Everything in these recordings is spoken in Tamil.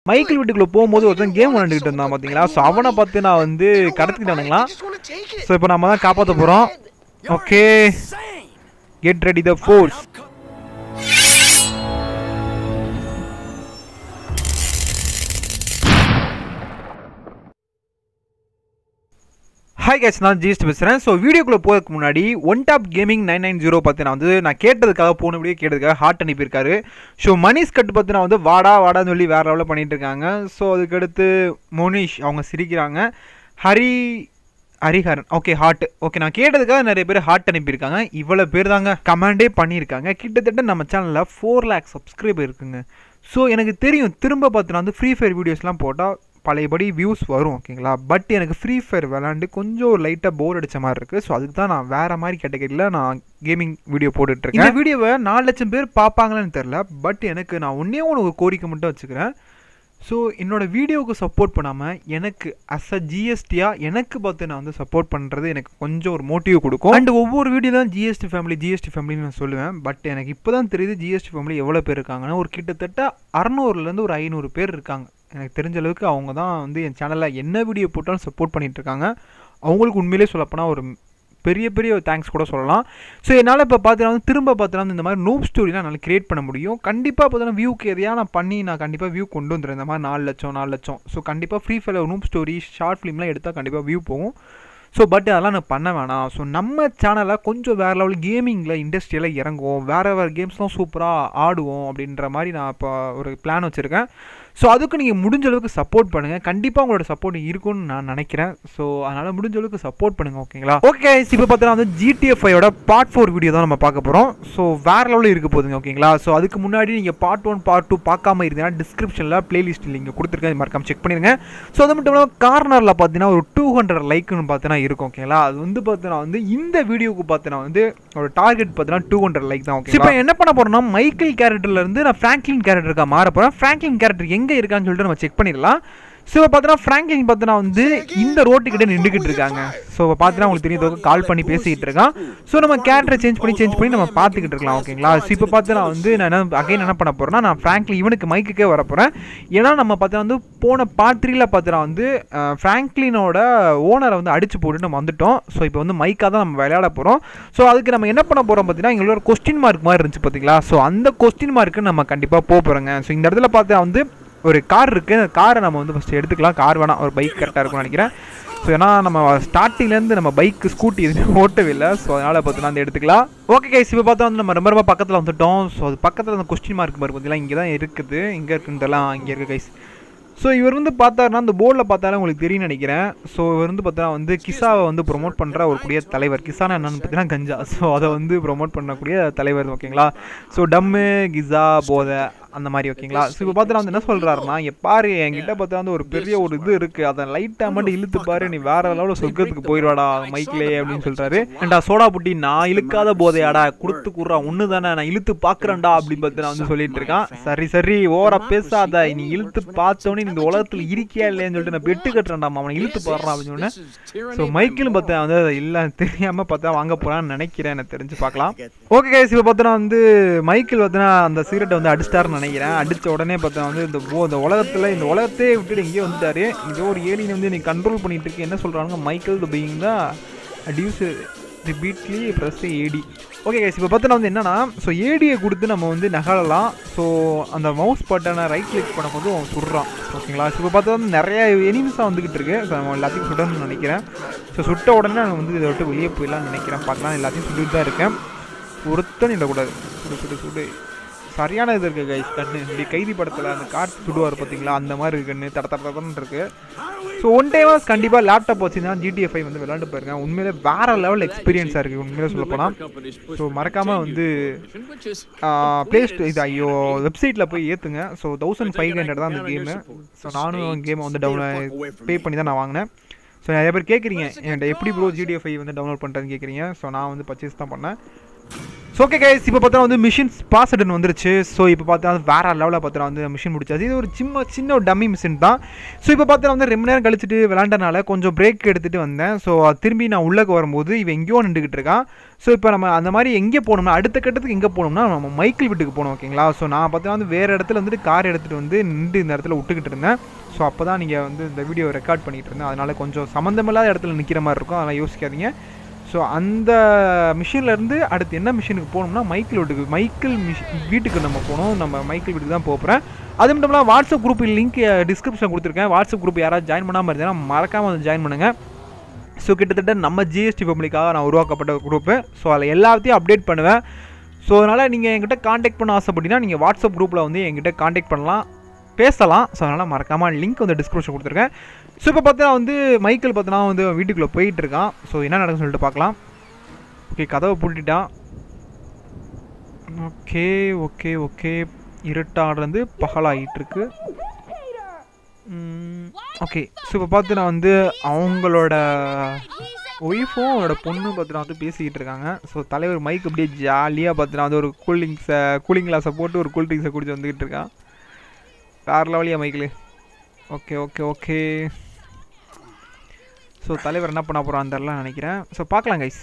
மைக்கேல் வீட்டுக்குள்ளே போகும்போது ஒருத்தன் கேம் விளையாண்டுக்கிட்டு இருந்தான் பார்த்தீங்களா ஸோ அவனை பார்த்து நான் வந்து கடத்திக்கிட்டானுங்களா ஸோ இப்போ நம்ம தான் காப்பாற்ற போகிறோம் okay get ready the force hi guys நான் ஜிஎஸ்டி பேசுகிறேன் ஸோ வீடியோக்குள்ளே போகிறதுக்கு முன்னாடி one top gaming nine nine zero பற்றி நான் வந்து நான் கேட்டதுக்காக போனபடியே கேட்டதுக்காக ஹார்ட் அனுப்பியிருக்காரு ஸோ மணிஷ் கட்டு பற்றி நான் வந்து வாடா வாடான்னு சொல்லி வேறு லெவலில் பண்ணிட்டு இருக்காங்க ஸோ அதுக்கடுத்து மோனிஷ் அவங்க சிரிக்கிறாங்க Hari Hariharan okay heart okay நான் கேட்டதுக்காக நிறைய பேர் ஹார்ட் அனுப்பியிருக்காங்க இவ்வளோ பேர் தாங்க கமெண்டே பண்ணியிருக்காங்க கிட்டத்தட்ட நம்ம சேனலில் ஃபோர் லேக் சப்ஸ்கிரைபர் இருக்குங்க ஸோ எனக்கு தெரியும் திரும்ப பார்த்து நான் வந்து ஃப்ரீ ஃபயர் வீடியோஸ்லாம் போட்டால் பழையபடி வியூஸ் வரும் ஓகேங்களா பட் எனக்கு ஃப்ரீ ஃபயர் விளாண்டு கொஞ்சம் லைட்டாக போர் அடிச்ச மாதிரி இருக்குது ஸோ அதுக்கு தான் நான் வேறு மாதிரி கேட்டகரியில் நான் கேமிங் வீடியோ போட்டுட்ருக்கேன் இந்த வீடியோவை நாலு லட்சம் பேர் பார்ப்பாங்களான்னு தெரில பட் எனக்கு நான் ஒன்றே ஒன்று ஒரு கோரிக்கை மட்டும் வச்சுக்கிறேன் ஸோ என்னோட வீடியோவுக்கு சப்போர்ட் பண்ணாமல் எனக்கு அஸ் அ ஜிஎஸ்டியாக எனக்கு பார்த்து நான் வந்து சப்போர்ட் பண்ணுறது எனக்கு கொஞ்சம் ஒரு மோட்டிவ் கொடுக்கும் அண்ட் ஒவ்வொரு வீடியோ தான் ஜிஎஸ்டி ஃபேமிலி ஜிஎஸ்டி ஃபேமிலின்னு நான் சொல்லுவேன் பட் எனக்கு இப்போ தான் தெரியுது ஜிஎஸ்டி ஃபேமிலி எவ்வளோ பேர் இருக்காங்கன்னா ஒரு கிட்டத்தட்ட அறநூறுலேருந்து ஒரு ஐநூறு பேர் இருக்காங்க எனக்கு தெரிஞ்ச அளவுக்கு அவங்க தான் வந்து என் சேனலில் என்ன வீடியோ போட்டாலும் சப்போர்ட் பண்ணிகிட்டு இருக்காங்க அவங்களுக்கு உண்மையிலே சொல்லப்போனால் ஒரு பெரிய பெரிய தேங்க்ஸ் கூட சொல்லலாம் ஸோ என்னால் இப்போ பார்த்தீங்கன்னா வந்து திரும்ப பார்த்தீங்கன்னா இந்த மாதிரி நூப் ஸ்டோரிலாம் என்னால் கிரியேட் பண்ண முடியும் கண்டிப்பாக பார்த்தீங்கன்னா வியூக்கு எதையா நான் பண்ணி நான் கண்டிப்பாக வியூ கொண்டு வந்துடுறேன் இந்த மாதிரி நாலு லட்சம் நாலு லட்சம் ஸோ கண்டிப்பாக free fire noob story short ஃபிலிம்லாம் எடுத்தால் கண்டிப்பாக வியூ போகும் ஸோ பட் அதெல்லாம் நான் பண்ண வேணாம் ஸோ நம்ம சேனலை கொஞ்சம் வேறு லெவல் கேமிங்கில் இண்டஸ்ட்ரியில் இறங்குவோம் வேறு வேறு கேம்ஸ்லாம் சூப்பராக ஆடுவோம் அப்படின்ற மாதிரி நான் இப்போ ஒரு பிளான் வச்சுருக்கேன் ஸோ அதுக்கு நீங்கள் முடிஞ்ச அளவுக்கு சப்போர்ட் பண்ணுங்கள் கண்டிப்பாக உங்களோட சப்போர்ட் இருக்கும்னு நான் நினைக்கிறேன் ஸோ அதனால் முடிஞ்ச அளவுக்கு சப்போர்ட் பண்ணுங்கள் ஓகேங்களா ஓகே இப்போ பார்த்தீங்கன்னா வந்து ஜிடிஎஃப்ஐயோட பார்ட் ஃபோர் வீடியோ தான் நம்ம பார்க்க போகிறோம் ஸோ வேறு லெவலில் இருக்க போகுதுங்க ஓகேங்களா ஸோ அதுக்கு முன்னாடி நீங்கள் பார்ட் ஒன் பார்ட் டூ பார்க்காம இருந்தீங்கன்னா டிஸ்கிரிப்ஷனில் பிளேலிஸ்ட் நீங்கள் கொடுத்துருக்கேன் மறக்காம செக் பண்ணிடுங்க ஸோ அது மட்டும் இல்லாமல் கார்னரில் பார்த்தீங்கன்னா ஒரு டூ ஹண்ட்ரட் லைக்குன்னு பார்த்தீங்கன்னா இருக்கும் ஓகேங்களா அது வந்து பார்த்தீங்கன்னா வந்து இந்த வீடியோக்கு பார்த்தீங்கன்னா வந்து ஒரு டார்கெட் பார்த்தீங்கன்னா டூ ஹண்ட்ரட் லைக் தான் ஓகே இப்போ என்ன பண்ண போகிறோம்னா மைக்கேல் கேரக்டர்லேருந்து நான் ஃப்ராங்க்லின் கேரக்டருக்கா மாற போகிறேன் ஃப்ராங்க்லின் கேரக்டர் எங்கே இருக்கான்னு சொல்லிட்டு நம்ம செக் பண்ணிடலாம் ஸோ இப்போ பார்த்தீங்கன்னா ஃப்ராங்க்லின் பார்த்தீங்கன்னா வந்து இந்த ரோட்டுக்கிட்ட நின்றுக்கிட்டு இருக்காங்க ஸோ இப்போ பார்த்தீங்கன்னா உங்களுக்கு தெரியும் கால் பண்ணி பேசிக்கிட்டு இருக்கான் ஸோ நம்ம கேரக்டரை சேஞ்ச் பண்ணி சேஞ்ச் பண்ணி நம்ம பார்த்துக்கிட்டு இருக்கலாம் ஓகேங்களா ஸோ இப்போ பார்த்தீங்கன்னா வந்து நான் என்ன அகைன் என்ன பண்ண போகிறேன்னா நான் ஃப்ராங்க்லின் இவனுக்கு மைக்குக்கே வர போகிறேன் ஏன்னா நம்ம பார்த்தீங்கன்னா வந்து போன பார்ட் த்ரீல பார்த்தீங்கன்னா வந்து ஃப்ராங்க்லினோட ஓனரை வந்து அடிச்சு போட்டு நம்ம வந்துட்டோம் ஸோ இப்போ வந்து மைக்காக தான் நம்ம விளையாட போகிறோம் ஸோ அதுக்கு நம்ம என்ன பண்ண போகிறோம் பார்த்தீங்கன்னா எங்களோட கொஸ்டின் மார்க் மாதிரி இருந்துச்சு பார்த்தீங்களா ஸோ அந்த கொஸ்டின் மார்க்கு நம்ம கண்டிப்பாக போக போகிறோங்க ஸோ இந்த இடத்துல பார்த்தா வந்து ஒரு கார் இருக்குது அந்த காரை நம்ம வந்து ஃபஸ்ட்டு எடுத்துக்கலாம் கார் வேணாம் ஒரு பைக் கரெக்டாக இருக்கும்னு நினைக்கிறேன் ஸோ ஏன்னா நம்ம ஸ்டார்டிங்லேருந்து நம்ம பைக்கு ஸ்கூட்டி எதுவுமே ஓட்டவே இல்லை ஸோ அதனால் பார்த்தீங்கன்னா அந்த எடுத்துக்கலாம் ஓகே கைஸ் இப்போ பார்த்தா வந்து நம்ம ரொம்ப ரொம்ப பக்கத்தில் வந்துட்டோம் ஸோ அது பக்கத்தில் அந்த கொஸ்டின் மார்க் மாதிரி பார்த்தீங்களா இங்கே தான் இருக்குது இங்கே இருக்குன்றலாம் இங்கே இருக்குது கைஸ் ஸோ இவர் வந்து பார்த்தாருன்னா அந்த போர்டில் பார்த்தாலே உங்களுக்கு தெரியும் நினைக்கிறேன் ஸோ இவர் வந்து பார்த்தா வந்து கிசாவை வந்து ப்ரொமோட் பண்ணுற ஒரு கூடிய தலைவர் கிசானா என்னன்னு பார்த்தீங்கன்னா கஞ்சா ஸோ அதை வந்து ப்ரொமோட் பண்ணக்கூடிய தலைவர் ஓகேங்களா ஸோ டம்மு கிசா போதை அந்த மாதிரி ஓகேங்களா ஸோ இப்போ பார்த்து வந்து என்ன சொல்கிறாருன்னா இங்கே பாரு என்கிட்ட பார்த்தா வந்து ஒரு பெரிய ஒரு இது இருக்குது அதை லைட்டாக மட்டும் இழுத்து பாரு நீ வேற லெவலில் சொர்க்கத்துக்கு போயிடுவாடா மைக்லே அப்படின்னு சொல்கிறாரு ஏன்டா சோடா புட்டி நான் இழுக்காத போதையாடா கொடுத்து கூடுறா ஒன்று தானே நான் இழுத்து பார்க்குறேன்டா அப்படின்னு பார்த்து நான் வந்து சொல்லிட்டு இருக்கான் சரி சரி ஓரா பேசாத நீ இழுத்து பார்த்தோன்னே இந்த உலகத்தில் இருக்கியா இல்லையான்னு சொல்லிட்டு நான் பெட்டு கட்டுறேன்டா அவனை இழுத்து பாடுறான் அப்படின்னு சொன்னேன் ஸோ மைக்கிலும் பார்த்தா வந்து இல்லை தெரியாமல் பார்த்தா வாங்க போகிறான்னு நினைக்கிறேன் எனக்கு தெரிஞ்சு பார்க்கலாம் ஓகே கைஸ் இப்போ பார்த்தா வந்து மைக்கிள் பார்த்தா அந்த சிகரெட்டை வந்து அடிச்சிட்டாருன்னு நினைக்கிறேன் அடித்த உடனே பார்த்தா வந்து இந்த ஓ இந்த உலகத்தில் இந்த உலகத்தையே விட்டுட்டு எங்கேயோ வந்துட்டாரு இதோ ஒரு ஏலியன் வந்து நீ கண்ட்ரோல் பண்ணிட்டு இருக்கு என்ன சொல்கிறாங்க மைக்கேல் த பீயிங் தான் டியூஸ் repeatedly plus AD okay guys இப்போ பார்த்தா வந்து என்னன்னா ஸோ ஏடியை கொடுத்து நம்ம வந்து நகலலாம் ஸோ அந்த மவுஸ் பட்டனை ரைட் கிளிக் பண்ணும்போது அவன் சுடுறான் ஓகேங்களா ஸோ இப்போ பார்த்தா வந்து நிறைய எனிமிஸாக வந்துக்கிட்டு இருக்கு ஸோ நம்ம எல்லாத்தையும் சுடணும்னு நினைக்கிறேன் ஸோ சுட்ட உடனே நான் வந்து இதை விட்டு வெளியே போயிடலாம்னு நினைக்கிறேன் பார்க்கலாம் எல்லாத்தையும் சுட்டுட்டு தான் இருக்கேன் ஒருத்தன் இடக்கூடாது சுடு சுடு சுடு சரியான இது இருக்குது கைஸ் கண்ணு இப்படி கைதி படத்தில் அந்த காட்டு சுடுவார் பார்த்தீங்களா அந்த மாதிரி இருக்கு கண்ணு தட தட தடன்னு இருக்கு ஸோ ஒன் டைம் கண்டிப்பாக லேப்டாப் வச்சுன்னா ஜிடிஎஃப்ஐ வந்து விளையாண்டு போயிருங்க உண்மையிலே வேற லெவல் எக்ஸ்பீரியன்ஸாக இருக்குது உண்மையிலே சொல்ல போனால் ஸோ மறக்காமல் வந்து ப்ளே இது ஐயோ வெப்சைட்டில் போய் ஏற்றுங்க ஸோ தௌசண்ட் ஃபைவ் ஹண்ட்ரட் தான் அந்த கேமு ஸோ நானும் கேமை வந்து டவுன் பே பண்ணி தான் நான் வாங்கினேன் ஸோ நிறைய பேர் கேட்குறீங்க என்கிட்ட எப்படி ப்ரோ ஜிடிஎஃப்ஐ வந்து டவுன்லோட் பண்ணுறதுன்னு கேட்குறீங்க ஸோ நான் வந்து பர்ச்சேஸ் தான் பண்ணேன் ஸோ ஓகே கைஸ் இப்போ பார்த்தா வந்து மிஷின் பாஸ் அட்டன் வந்துருச்சு ஸோ இப்போ பார்த்தா வேற லெவலில் பார்த்தா வந்து மிஷின் முடிச்சாச்சு இது ஒரு சின்ன சின்ன ஒரு டம்மி மிஷின் தான் ஸோ இப்போ பார்த்தா வந்து ரொம்ப நேரம் கழிச்சிட்டு விளாண்டனால கொஞ்சம் பிரேக் எடுத்துகிட்டு வந்தேன் ஸோ திரும்பி நான் உள்ளே வரும்போது இவன் எங்கேயோ நின்றுக்கிட்டு இருக்கான் ஸோ இப்போ நம்ம அந்த மாதிரி எங்கே போகணும்னா அடுத்த கட்டத்துக்கு எங்கே போகணும்னா நம்ம மைக்கிள் வீட்டுக்கு போகணும் ஓகேங்களா ஸோ நான் பார்த்தா வந்து வேறு இடத்துல வந்துட்டு கார் எடுத்துகிட்டு வந்து நின்று இந்த இடத்துல விட்டுக்கிட்டு இருந்தேன் ஸோ அப்போ தான் நீங்கள் வந்து இந்த வீடியோ ரெக்கார்ட் பண்ணிகிட்டு இருந்தேன் அதனால் கொஞ்சம் சம்மந்தமில்லாத இடத்துல நிற்கிற மாதிரி இருக்கும் அதெல்லாம் யோசிக்காதீங்க ஸோ அந்த மிஷின்லேருந்து அடுத்து என்ன மிஷினுக்கு போகணும்னா மைக்கிள் வீட்டுக்கு மைக்கிள் மிஷ் வீட்டுக்கு நம்ம போகணும் நம்ம மைக்கிள் வீட்டுக்கு தான் போகிறேன் அது மட்டும் இல்லாமல் வாட்ஸ்அப் குரூப் லிங்க் டிஸ்கிரிப்ஷன் கொடுத்துருக்கேன் வாட்ஸ்அப் குரூப் யாராவது ஜாயின் பண்ணாமல் இருந்தீங்கன்னா மறக்காமல் வந்து ஜாயின் பண்ணுங்கள் ஸோ கிட்டத்தட்ட நம்ம ஜிஎஸ்டி பப்ளிக்காக நான் உருவாக்கப்பட்ட குரூப்பு ஸோ அதில் எல்லாத்தையும் அப்டேட் பண்ணுவேன் ஸோ அதனால் நீங்கள் என்கிட்ட காண்டாக்ட் பண்ண ஆசைப்பட்டீங்கன்னா நீங்கள் வாட்ஸ்அப் குரூப்பில் வந்து என்கிட்ட காண்டாக்ட் பண்ணலாம் பேசலாம் ஸோ அதனால் மறக்காமல் லிங்க் வந்து டிஸ்கிரிப்ஷன் கொடுத்துருக்கேன் ஸோ இப்போ பார்த்தீங்கன்னா வந்து மைக்கிள் பார்த்தீங்கன்னா வந்து வீட்டுக்குள்ளே போயிட்டு இருக்கான் ஸோ என்ன நடக்குன்னு சொல்லிட்டு பார்க்கலாம் ஓகே கதவை பூட்டிட்டான் ஓகே ஓகே ஓகே இருட்டாடுறது பகலாகிட்டு இருக்கு ஓகே ஸோ இப்போ பார்த்து நான் வந்து அவங்களோட ஒய்ஃபும் அவனோட பொண்ணும் பார்த்துனா வந்து பேசிக்கிட்டு இருக்காங்க ஸோ தலைவர் மைக் அப்படியே ஜாலியாக பார்த்துனா வந்து ஒரு கூலிங்ஸை கூலிங் கிளாஸை போட்டு ஒரு கூல் ட்ரிங்க்ஸை குடிச்சு வந்துக்கிட்டு இருக்கான் வேறு லெவலியா Michael okay okay okay so தலைவர் என்ன பண்ண போகிறான் தெரிலாம் நினைக்கிறேன் ஸோ பார்க்கலாம் கைஸ்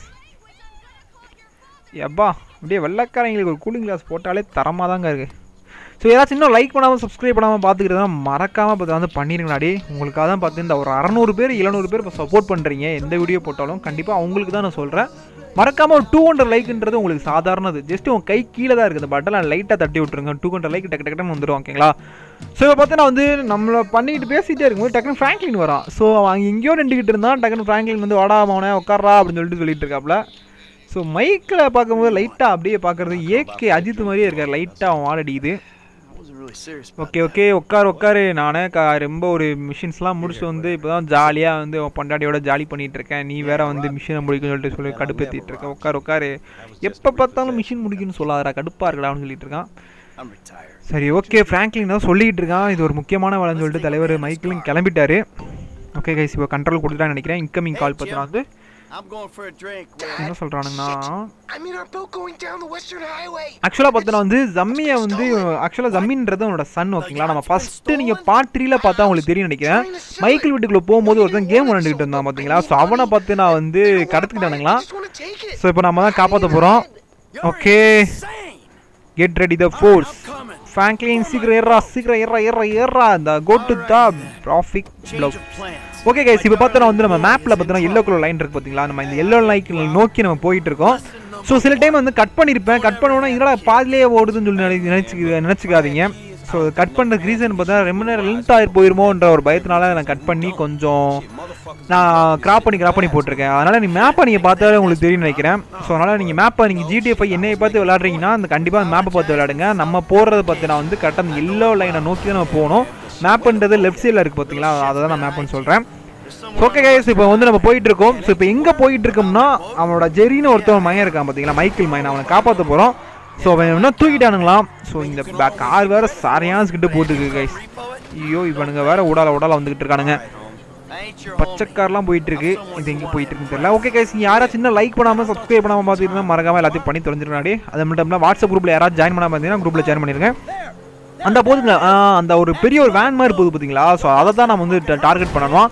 எப்பா அப்படியே வெள்ளைக்காரங்களுக்கு ஒரு கூலிங் கிளாஸ் போட்டாலே தரமாக தாங்க இருக்குது ஸோ ஏதாச்சும் இன்னும் லைக் பண்ணாமல் சப்ஸ்கிரைப் பண்ணாமல் பார்த்துக்கிறதா மறக்காமல் பார்த்து வந்து பண்ணிருங்களாடி உங்களுக்காக தான் பார்த்து இந்த ஒரு அறநூறு பேர் எழுநூறு பேர் இப்போ சப்போர்ட் பண்ணுறீங்க எந்த வீடியோ போட்டாலும் கண்டிப்பாக அவங்களுக்கு தான் நான் சொல்கிறேன் மறக்காமல் ஒரு டூ ஹண்ட்ரட் லைக்ன்றது உங்களுக்கு சாதாரணது ஜஸ்ட் உங்கள் கை கீழே தான் இருக்குது பட்டெல்லாம் லைட்டாக தட்டி விட்ருங்க டூ ஹண்ட்ரட் லைக் டக்கு டக்குன்னு வந்துடும் ஓகேங்களா ஸோ இப்போ பார்த்தா வந்து நம்மளை பண்ணிட்டு பேசிகிட்டே இருக்கும்போது டக்குனு ஃப்ராங்க்லின் வரான் ஸோ அவன் எங்கேயோ நின்றுக்கிட்டு இருந்தான் டக்குனு ஃப்ராங்க்லின் வந்து வாடா அவனை உட்காரா அப்படின்னு சொல்லிட்டு சொல்லிட்டு இருக்காப்புல ஸோ மைக்கில் பார்க்கும்போது லைட்டாக அப்படியே பார்க்குறது ஏகே அஜித் மாதிரியே இருக்கார் லைட்டாக அவன் வாடடிக்குது ஓகே ஓகே உட்காரு உட்காரு நானே கா ரொம்ப ஒரு மிஷின்ஸ்லாம் முடிச்சுட்டு வந்து இப்போ தான் ஜாலியாக வந்து உன் பொண்டாட்டியோட ஜாலி பண்ணிகிட்டு இருக்கேன் நீ வேற வந்து மிஷினை முடிக்கணும்னு சொல்லிட்டு சொல்லி கடுப்பேற்றிட்டு இருக்க உட்காரு உட்காரு எப்போ பார்த்தாலும் மிஷின் முடிக்கணும்னு சொல்லாதடா கடுப்பாக இருக்கடான்னு சொல்லிட்டு இருக்கான் சரி ஓகே ஃப்ராங்க்லின் தான் சொல்லிக்கிட்டு இருக்கான் இது ஒரு முக்கியமான வேலைன்னு சொல்லிட்டு தலைவர் மைக்கிளும் கிளம்பிட்டாரு ஓகே கைஸ் இப்போ கண்ட்ரோல் கொடுத்துட்டான்னு நினைக்கிறேன் இன்கமிங் கால் பார்த்தீங்கன்னா வந்து I'm going for a drink, man. என்ன சொல்கிறானுங்கன்னா I mean, our boat going down the Western Highway. ஆக்சுவலாக பார்த்தோன்னா வந்து ஜம்மியை வந்து ஆக்சுவலாக ஜம்மின்றது அவனோட சன் ஓகேங்களா நம்ம ஃபஸ்ட்டு நீங்கள் பார்ட் த்ரீல பார்த்தா உங்களுக்கு தெரியும் நினைக்கிறேன் மைக்கிள் வீட்டுக்குள்ளே போகும்போது ஒருத்தன் கேம் விளையாண்டுக்கிட்டு இருந்தான் பார்த்தீங்களா ஸோ அவனை பார்த்து நான் வந்து கடத்துக்கிட்டானுங்களா Just want to take it. So இப்போ நம்ம தான் காப்பாற்ற போகிறோம் You're okay insane. Get ready the force I'm coming. Franklin சீக்கிரம் ஏறா சீக்கிரம் ஏறா ஏறா ஏறா இந்த go to the traffic Change of plans. Okay guys இப்போ பார்த்தோன்னா வந்து நம்ம மேப்பில் பார்த்தோன்னா எல்லோ கலர் லைன் இருக்கு பார்த்தீங்களா நம்ம இந்த எல்லோ லைன் நோக்கி நம்ம போயிட்டு இருக்கோம் ஸோ சில டைம் வந்து கட் பண்ணியிருப்பேன் கட் பண்ணோன்னா இதெல்லாம் பாதிலேயே ஓடுதுன்னு சொல்லி நினை நினச்சி நினச்சிக்காதீங்க ஸோ கட் பண்ணுறதுக்கு ரீசன் பார்த்தா ரொம்ப நேரம் லென்த் ஆகி போயிருமோன்ற ஒரு பயத்தினால நான் கட் பண்ணி கொஞ்சம் நான் கிராப் பண்ணி கிராப் பண்ணி போட்டிருக்கேன் அதனால் நீ மேப்பை நீங்கள் பார்த்தாலே உங்களுக்கு தெரியும் நினைக்கிறேன் ஸோ அதனால் நீங்கள் மேப்பை நீங்கள் ஜிடிஎஃப் என்னையை பார்த்து விளையாடுறீங்கன்னா அந்த கண்டிப்பாக அந்த மேப்பை பார்த்து விளையாடுங்க நம்ம போகிறத பார்த்து நான் வந்து கரெக்டாக அந்த எல்லோ லைனை நோக்கி தான் நம்ம போகணும் மேப்புன்றது லெஃப்ட் சைடில் இருக்குது பார்த்தீங்களா அதை தான் நான் மேப்புன்னு சொல்கிறேன் ஓகே கைஸ் இப்போ வந்து நம்ம போயிட்டு இருக்கோம் ஸோ இப்போ எங்கே போயிட்டு இருக்கோம்னா அவனோட ஜெரின்னு ஒருத்தவன் மயன் இருக்கான் பார்த்தீங்களா மைக்கேல் மயன் அவனை காப்பாற்ற போகிறோம் ஸோ அவன் என்ன தூக்கிட்டானுங்களாம் ஸோ இந்த பே- கார் வேற சரியான கிட்ட போட்டுருக்கு கைஸ் ஐயோ இவனுங்க வேற உடால உடால வந்துகிட்டு இருக்கானுங்க I ain't your பச்சை கார்லாம் போயிட்டு இருக்கு இது எங்கே போயிட்டு இருக்குன்னு தெரியல ஓகே கைஸ் யாராச்சும் சின்ன லைக் பண்ணாமல் சப்ஸ்கிரைப் பண்ணாமல் பார்த்துட்டு மறக்காம எல்லாத்தையும் பண்ணி தொலைஞ்சிருக்காடி அது மட்டும் இல்லாமல் வாட்ஸ்அப் குரூப்பில் யாராவது ஜாயின் பண்ணாமல் இருந்தீங்கன்னா குரூப்பில் ஜாயின் பண்ணிருங்க அந்த போதுங்க ஆ, அந்த ஒரு பெரிய ஒரு வேன் மாதிரி போகுது பார்த்தீங்களா ஸோ அதை தான் நம்ம வந்து டார்கெட் பண்ணணும்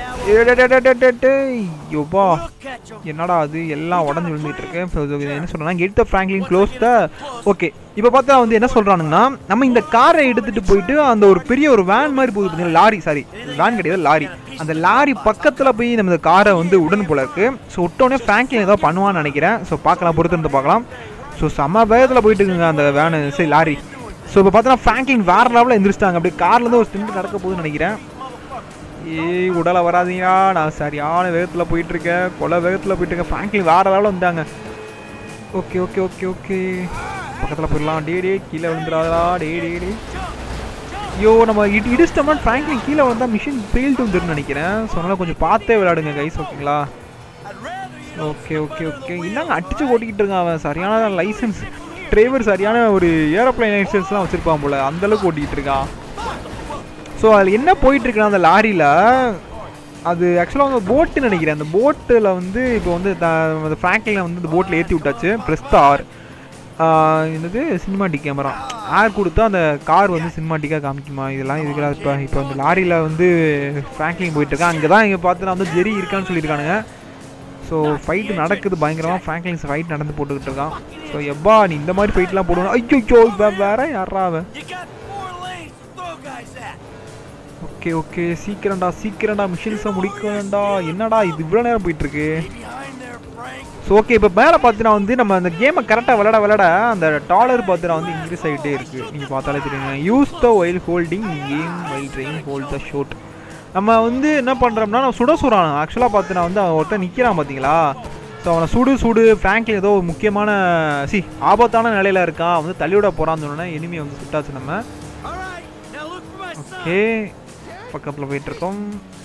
யோப்பா Look at your என்னடா அது எல்லாம் உடஞ்சு விழுந்துட்டு இருக்கு So, இது என்ன சொல்றேன்னா get the Franklin close the okay இப்போ பார்த்தா வந்து என்ன சொல்றானுங்கன்னா நம்ம இந்த காரை எடுத்துட்டு போயிட்டு அந்த ஒரு பெரிய ஒரு வேன் மாதிரி போகுது பார்த்தீங்களா லாரி சாரி வேன் கிடையாது லாரி அந்த லாரி பக்கத்தில் போய் நம்ம இந்த காரை வந்து உடன் போல இருக்கு ஸோ விட்டோடனே ஃப்ராங்க்லின் ஏதோ பண்ணுவான்னு நினைக்கிறேன் ஸோ பார்க்கலாம் பொறுத்து இருந்து பார்க்கலாம் ஸோ செம்ம வேகத்தில் போயிட்டு இருக்குங்க அந்த வேனு சரி லாரி ஸோ இப்போ பார்த்தோன்னா ஃப்ராங்க்லின் வேற லெவலில் எந்திரிச்சிட்டாங்க அப்படியே கார்லேருந்து ஒரு ஸ்டிண்ட் நடக்க போகுதுன்னு நினைக்கிறேன் ஏய் உடல வராதீங்களா நான் சரியான வேகத்தில் போயிட்டு இருக்கேன் கொலை வேகத்தில் போயிட்டு இருக்கேன் ஃப்ராங்க்லின் வேற லெவலில் வந்தாங்க ஓகே ஓகே ஓகே ஓகே பக்கத்தில் போயிடலாம் டே டே கீழே விழுந்துடாதா டே டே டே ஐயோ நம்ம இடி இடிச்சிட்டோம்னா ஃப்ராங்க்லின் கீழே வந்தால் மிஷின் ஃபெயில்டு வந்துருன்னு நினைக்கிறேன் ஸோ அதனால் கொஞ்சம் பார்த்தே விளையாடுங்க கைஸ் ஓகேங்களா I'd rather you okay okay okay என்னங்க அடிச்சு ஓட்டிக்கிட்டு இருக்கான் அவன் சரியான லைசன்ஸ் டிரைவர் சரியான ஒரு ஏரோப்ளைன் லைசன்ஸ்லாம் வச்சுருப்பான் போல அந்த அளவுக்கு ஓட்டிக்கிட்டு இருக்கான் ஸோ அதில் என்ன போயிட்டு இருக்குன்னா அந்த லாரியில் அது ஆக்சுவலாக வந்து போட்டு நினைக்கிறேன் அந்த போட்டில் வந்து இப்போ வந்து த- அந்த ஃப்ராங்க்லின் வந்து இந்த போட்டில் ஏற்றி விட்டாச்சு ப்ரெஸ் ஆர் என்னது சினிமாட்டிக் கேமரா ஏர் கொடுத்தா அந்த கார் வந்து சினிமாட்டிக்காக காமிக்குமா இதெல்லாம் இதுக்கெல்லாம் இப்போ இப்போ அந்த லாரியில் வந்து ஃப்ராங்க்லிங் போயிட்டுருக்கேன் அங்கே தான் இங்கே பார்த்து நான் வந்து ஜெரி இருக்கான்னு சொல்லியிருக்கானுங்க ஸோ ஃபைட்டு நடக்குது பயங்கரமாக ஃப்ராங்க்லிங்ஸ் ஃபைட் நடந்து போட்டுக்கிட்டு இருக்கான் ஸோ எப்பா நீ இந்த மாதிரி ஃபைட்லாம் போடுவேன் ஐயோ வேற யாரா அவன் You got four lanes to throw guys at. Okay okay சீக்கிரம்டா சீக்கிரம்டா மிஷின்ஸை முடிக்கணும்டா என்னடா இது இவ்வளோ நேரம் போயிட்டுருக்கு Behind there, Frank. So okay இப்போ மேலே பார்த்தீங்கன்னா வந்து நம்ம அந்த கேமை கரெக்டாக விளையாட விளையாட அந்த டாலர் பார்த்தீங்கன்னா வந்து இன்க்ரீஸ் ஆகிட்டே இருக்குது நீங்கள் பார்த்தாலே தெரியுங்க use the oil holding game oil train hold the shot நம்ம வந்து என்ன பண்ணுறோம்னா நம்ம சுட சுடுறான் ஆக்சுவலாக பார்த்தீங்கன்னா வந்து அவன் ஒருத்தன் நிற்கிறான் பார்த்தீங்களா ஸோ அவனை சுடு சுடு ஃப்ராங்க்லின் ஏதோ ஒரு முக்கியமான சி ஆபத்தான நிலையில் இருக்கான் வந்து தள்ளிவிட போகிறான்னு சொன்னோன்னே எனிமி வந்து சுட்டாச்சு நம்ம All right, now look for my son. Okay பக்கத்தில் போயிட்டுருக்கோம்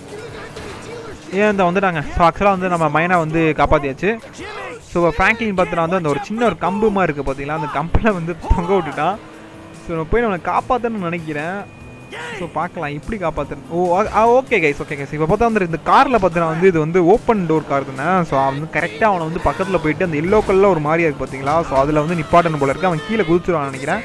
ஏன் இந்த வந்துட்டாங்க ஸோ ஆக்சுவலாக வந்து நம்ம மைனை வந்து காப்பாற்றியாச்சு Jimmy, ஸோ ஃப்ராங்க்லின் பார்த்தீங்கன்னா வந்து அந்த ஒரு சின்ன ஒரு கம்பு மாதிரி இருக்குது பார்த்தீங்களா அந்த கம்பில் வந்து தொங்க விட்டுட்டான் ஸோ நம்ம போய் நம்மளை காப்பாற்றணும்னு நினைக்கிறேன் ஸோ பார்க்கலாம் எப்படி காப்பாற்றணும் oh okay guys okay guys இப்போ பார்த்தா வந்து இந்த காரில் பார்த்தீங்கன்னா வந்து இது வந்து ஓப்பன் டோர் கார் தானே ஸோ அவன் வந்து கரெக்டாக அவனை வந்து பக்கத்தில் போயிட்டு அந்த எல்லோ கல்லில் ஒரு மாதிரியா இருக்குது பார்த்தீங்களா ஸோ அதில் வந்து நிப்பாட்டணும் போல இருக்கு அவன் கீழே குதிச்சிருவான்னு நினைக்கிறேன்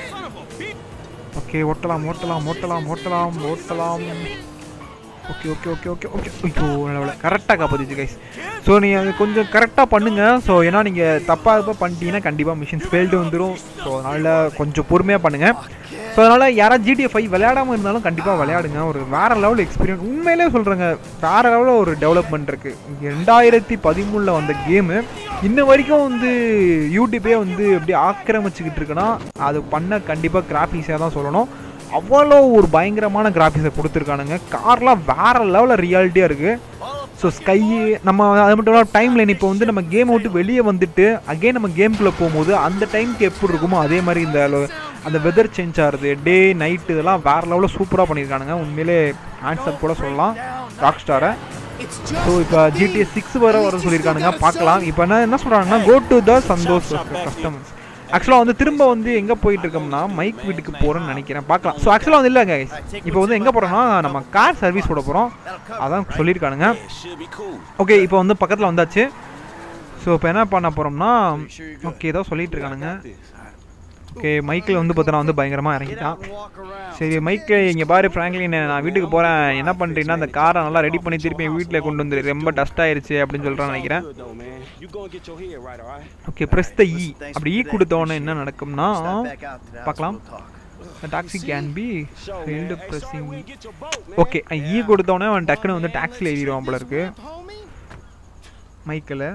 ஓகே ஓட்டலாம் ஓட்டலாம் ஓட்டலாம் ஓட்டலாம் ஓட்டலாம் okay okay okay okay okay ஐயோ நல்ல கரெக்டாக காப்பாற்றிச்சு கைஸ் ஸோ நீங்கள் அது கொஞ்சம் கரெக்டாக பண்ணுங்கள் ஸோ ஏன்னா நீங்கள் தப்பாக இருப்ப பண்ணிட்டீங்கன்னா கண்டிப்பாக மிஷின்ஸ் ஃபெயில்டு வந்துடும் ஸோ அதனால் கொஞ்சம் பொறுமையாக பண்ணுங்கள் ஸோ அதனால் யாராவது ஜிடிஎஃப் ஃபைவ் விளையாடாமல் இருந்தாலும் கண்டிப்பாக விளையாடுங்க ஒரு வேறு லெவல் எக்ஸ்பீரியன்ஸ் உண்மையிலே சொல்கிறேங்க வேறு லெவலில் ஒரு டெவலப்மெண்ட் இருக்குது ரெண்டாயிரத்தி பதிமூணில் வந்த கேமு இன்ன வரைக்கும் வந்து யூடியூப்பே வந்து எப்படி ஆக்கிரமிச்சுக்கிட்டு இருக்குன்னா அது பண்ண கண்டிப்பாக கிராஃபிக்ஸாக தான் சொல்லணும் அவ்வளோ ஒரு பயங்கரமான கிராஃபிக்ஸை கொடுத்துருக்கானுங்க கார்லாம் வேறு லெவலில் ரியாலிட்டியாக இருக்குது ஸோ ஸ்கை நம்ம அது மட்டும் இல்லாமல் டைம் லைன் இப்போ வந்து நம்ம கேம் விட்டு வெளியே வந்துட்டு அகைன் நம்ம கேம்குள்ளே போகும்போது அந்த டைம்க்கு எப்படி இருக்குமோ அதே மாதிரி இந்த lo- அந்த வெதர் சேஞ்ச் ஆகுது டே நைட்டு இதெல்லாம் வேறு லெவலில் சூப்பராக பண்ணியிருக்கானுங்க உண்மையிலே ஆன்சர் கூட சொல்லலாம் ராக் ஸ்டாரை It's ஸோ just இப்போ ஜிடிஎஸ் சிக்ஸ் வர வர சொல்லியிருக்கானுங்க பார்க்கலாம் இப்போ என்ன என்ன சொல்கிறாங்கன்னா go to the Santhosh customers ஆக்சுவலாக வந்து திரும்ப வந்து எங்கே போயிட்டு இருக்கோம்னா மைக் வீட்டுக்கு போகிறோன்னு நினைக்கிறேன் பார்க்கலாம் ஸோ ஆக்சுவலாக வந்து இல்லைங்க இப்போ வந்து எங்கே போகிறோம்னா நம்ம கார் சர்வீஸ் போட போகிறோம் அதான் சொல்லியிருக்கானுங்க Should be cool. ஓகே இப்போ வந்து பக்கத்தில் வந்தாச்சு ஸோ இப்போ என்ன பண்ண போகிறோம்னா ஓகே ஏதோ சொல்லிட்டு இருக்கானுங்க ஓகே மைக்கில் வந்து பார்த்தோன்னா வந்து பயங்கரமாக get இறங்கிட்டான் out and walk around. சரி மைக்கு இங்கே பாரு ஃப்ராங்க்லின் நான் வீட்டுக்கு போகிறேன் என்ன பண்ணுறீங்கன்னா அந்த காரை நல்லா ரெடி பண்ணி திருப்பி வீட்டில் கொண்டு வந்துரு ரொம்ப டஸ்ட் ஆயிருச்சு அப்படின்னு சொல்கிறான்னு நினைக்கிறேன் Good though, man. You go and get your head right, all right? Okay press the E அப்படி இ கொடுத்தோன்னே என்ன நடக்கும்னா Stop back out to the house, பார்க்கலாம் we'll talk. Taxi can be Show, man. ரெண்டு Hey, show pressing where you get your boat, man. Okay E கொடுத்தோன்னே அவன் டக்குன்னு வந்து டாக்ஸியில் ஏறிடுவான் போல இருக்கு homie. மைக்கில்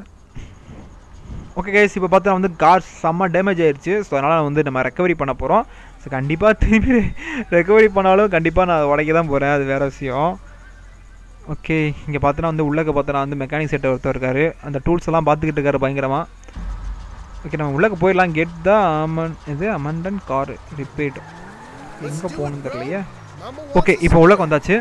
ஓகே கைஸ் இப்போ பார்த்தா வந்து கார் செம்ம டேமேஜ் ஆயிருச்சு ஸோ அதனால் வந்து நம்ம ரெக்கவரி பண்ண போகிறோம் ஸோ கண்டிப்பாக திரும்பி ரெக்கவரி பண்ணாலும் கண்டிப்பாக நான் உடைக்க தான் போகிறேன் அது வேறு விஷயம் ஓகே இங்கே பார்த்தோன்னா வந்து உள்ளக்க பார்த்தோன்னா வந்து மெக்கானிக் செட்டர் ஒருத்தர் இருக்காரு அந்த டூல்ஸ் எல்லாம் பார்த்துக்கிட்டு இருக்காரு பயங்கரமாக ஓகே நம்ம உள்ளக்க போயிடலாம் கெட் த அமன் இது அமண்டன் கார் ரிப்பேர்ட் எங்கே போகணுன்னு தெரியலையே Mama ஓகே இப்போ உள்ளக்க வந்தாச்சு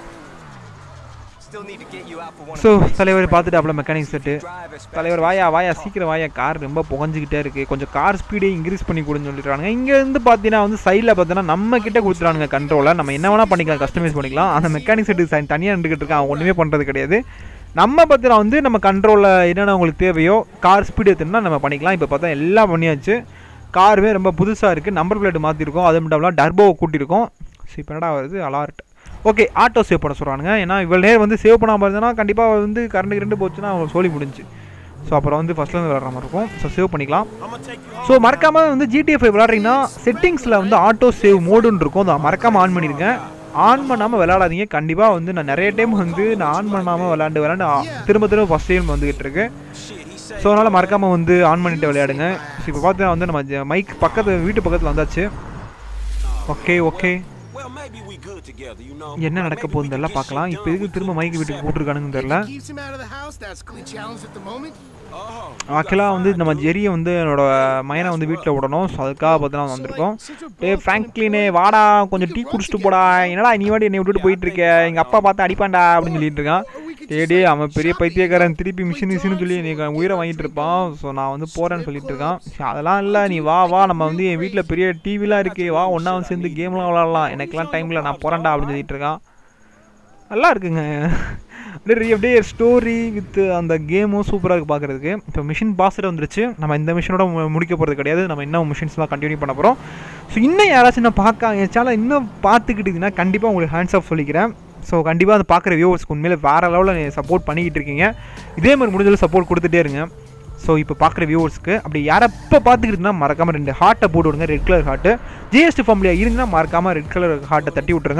Still need to get you out for one so of these. தலைவர் பார்த்துட்டு அவ்வளோ mechanic set Drive as fast தலைவர் வாயா வாயா சீக்கிரம் வாயா கார் ரொம்ப புகஞ்சிக்கிட்டே இருக்கு கொஞ்சம் கார் ஸ்பீடே இன்க்ரீஸ் பண்ணி கொடுன்னு சொல்லிடுறாங்க இங்க இருந்து பார்த்தீங்கன்னா வந்து சைடில் பார்த்தீங்கன்னா நம்ம கிட்ட கொடுத்துறானுங்க கண்ட்ரோலை நம்ம என்ன வேணா பண்ணிக்கலாம் கஸ்டமைஸ் பண்ணிக்கலாம் அந்த மெக்கானிக் செட்டு தனியாக நின்றுக்கிட்டு இருக்கான் அவன் ஒன்றுமே பண்ணுறது கிடையாது நம்ம பார்த்தீங்கன்னா வந்து நம்ம கண்ட்ரோலில் என்னென்ன உங்களுக்கு தேவையோ கார் ஸ்பீடு ஏற்றுனா நம்ம பண்ணிக்கலாம் இப்போ பார்த்தா எல்லாம் பண்ணியாச்சு காருமே ரொம்ப புதுசாக இருக்குது நம்பர் பிளேட் மாற்றிருக்கோம் அது மட்டும் இல்லாமல் டர்போவை கூட்டியிருக்கோம் ஸோ இப்போ என்னடா வருது அலார்ட் ஓகே ஆட்டோ சேவ் பண்ண சொல்கிறானுங்க ஏன்னா இவ்வளோ நேரம் வந்து சேவ் பண்ணாமல் இருந்ததுன்னா கண்டிப்பாக வந்து கரண்ட் கிரண்டு போச்சுன்னா அவங்க சோலி முடிஞ்சு ஸோ அப்புறம் வந்து ஃபஸ்ட்லேருந்து விளாட்ற மாதிரி இருக்கும் ஸோ சேவ் பண்ணிக்கலாம் I'm gonna take you so மறக்காமல் வந்து ஜிடிஎஃப் விளாட்றீங்கன்னா செட்டிங்ஸில் வந்து ஆட்டோ சேவ் மோடுன்னு இருக்கும் அதை மறக்காமல் ஆன் பண்ணிடுங்க ஆன் பண்ணாமல் விளையாடாதீங்க கண்டிப்பாக வந்து நான் நிறைய டைம் வந்து நான் ஆன் பண்ணாமல் விளையாண்டு விளையாண்டு ஆ- திரும்ப திரும்ப ஃபஸ்ட் டைம் வந்துகிட்டு இருக்கு Shit, he said. ஸோ அதனால் மறக்காமல் வந்து ஆன் பண்ணிட்டு விளையாடுங்க ஸோ இப்போ பார்த்தா வந்து நம்ம மைக் பக்கத்து வீட்டு பக்கத்தில் வந்தாச்சு okay okay Well, maybe we good together, you know. என்ன நடக்க Maybe we போகுதுன்னு can தெரியல get பார்க்கலாம் shit இப்போ done இதுக்கு with திரும்ப the மைக் வீட்டுக்கு போட்டிருக்கானுங்கன்னு தெரியல Keeps him out of the house. That's clearly challenged at the moment. Oh, ஆக்சுவலாக வந்து நம்ம ஜெரியை வந்து என்னோட மையனை வந்து வீட்டில் விடணும் ஸோ அதுக்காக பார்த்தா வந்திருக்கோம் டே ஃப்ராங்க்லினே வாடா கொஞ்சம் டீ குடிச்சிட்டு போடா என்னடா நீ வாடி என்னை விட்டுட்டு போயிட்டு இருக்க எங்கள் அப்பா பார்த்து அடிப்பான்டா அப்படின்னு சொல்லிட்டு இருக்கான் டே டே அவன் பெரிய பைத்தியக்காரன் திருப்பி மிஷின் மிஷின்னு சொல்லி நீ உயிரை வாங்கிட்டு இருப்பான் ஸோ நான் வந்து போகிறேன்னு சொல்லிட்டு இருக்கான் சரி, அதெல்லாம் இல்லை நீ வா வா நம்ம வந்து என் வீட்டில் பெரிய டிவிலாம் இருக்கு வா ஒன்றா வந்து சேர்ந்து கேம்லாம் விளாட்லாம் எனக்கெல்லாம் டைமில் நான் போகிறேன்டா அப்படின்னு சொல்லிட்டு இருக்கான் நல்லா இருக்குங்க அப்படியே அப்படியே ஸ்டோரி வித் அந்த கேமும் சூப்பராக இருக்குது பார்க்குறதுக்கு இப்போ மிஷின் பாஸ்ட்டு வந்துருச்சு நம்ம இந்த மிஷினோட மு- முடிக்க போகிறது கிடையாது நம்ம இன்னும் மிஷின்ஸ்லாம் கண்டினியூ பண்ண போகிறோம் ஸோ இன்னும் யாராச்சும் நான் பார்க்க என் சேனல் இன்னும் பார்த்துக்கிட்டீங்கன்னா கண்டிப்பாக உங்களுக்கு ஹேண்ட்ஸ் ஆஃப் சொல்லிக்கிறேன் ஸோ கண்டிப்பாக அதை பார்க்குற வியூவர்ஸ்க்கு உண்மையிலே வேறு லெவலில் சப்போர்ட் பண்ணிக்கிட்டு இருக்கீங்க இதே மாதிரி முடிஞ்சளவு சப்போர்ட் கொடுத்துட்டே இருங்க ஸோ இப்போ பார்க்குற வியூவர்ஸ்க்கு அப்படி யாரப்போ பார்த்துக்கிட்டுனா மறக்காமல் ரெண்டு ஹார்ட்டை போட்டு விடுங்க ரெட் கலர் ஹார்ட்டு ஜிஎஸ்டி ஃபேமிலியாக இருங்கன்னா மறக்காமல் ரெட் கலர் ஹார்ட்டை தட்டி விட்ருங்க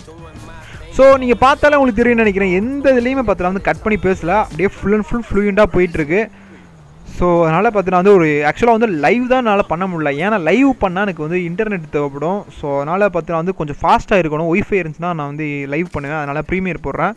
ஸோ நீங்கள் பார்த்தாலே உங்களுக்கு தெரியும்னு நினைக்கிறேன் எந்த இதுலேயுமே பார்த்தீங்கன்னா வந்து கட் பண்ணி பேசல அப்படியே ஃபுல் அண்ட் ஃபுல் ஃப்ளூயண்ட்டாக போயிட்டுருக்கு ஸோ அதனால் பார்த்தீங்கன்னா வந்து ஒரு ஆக்சுவலாக வந்து லைவ் தான் என்னால் பண்ண முடியல ஏன்னா லைவ் பண்ணால் எனக்கு வந்து இன்டர்நெட் தேவைப்படும் ஸோ அதனால் பார்த்தீங்கன்னா வந்து கொஞ்சம் ஃபாஸ்ட்டாக இருக்கணும் ஒய்ஃபை இருந்துச்சுன்னா நான் வந்து லைவ் பண்ணுவேன் அதனால் ப்ரீமியர் போடுறேன்